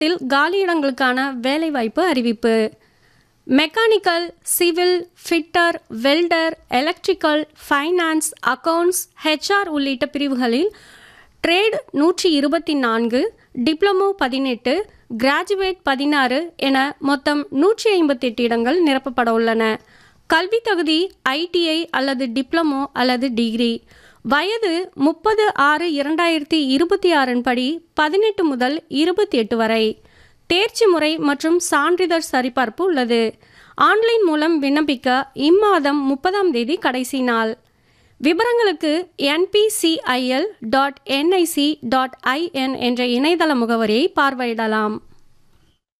தமிழகத்தில் காலியிடங்களுக்கான வேலைவாய்ப்பு அறிவிப்பு mechanical civil fitter welder electrical finance accounts HR உள்ளிட்ட பிரிவுகளில் ட்ரேட் நூற்றி இருபத்தி நான்கு டிப்ளமோ பதினெட்டு கிராஜுவேட் பதினாறு என மொத்தம் நூற்றி ஐம்பத்தெட்டு இடங்கள் நிரப்பப்பட உள்ளன கல்வி தகுதி ஐடிஐ அல்லது டிப்ளமோ அல்லது டிகிரி வயது முப்பது ஆறு இரண்டாயிரத்தி இருபத்தி ஆறின் படி பதினெட்டு முதல் இருபத்தி எட்டு வரை தேர்ச்சி முறை மற்றும் சான்றிதழ் சரிபார்ப்பு உள்ளது ஆன்லைன் மூலம் விண்ணப்பிக்க இம்மாதம் முப்பதாம் தேதி கடைசி நாள் விவரங்களுக்கு NPCIL dot NIC dot IN என்ற இணையதள முகவரியை பார்வையிடலாம்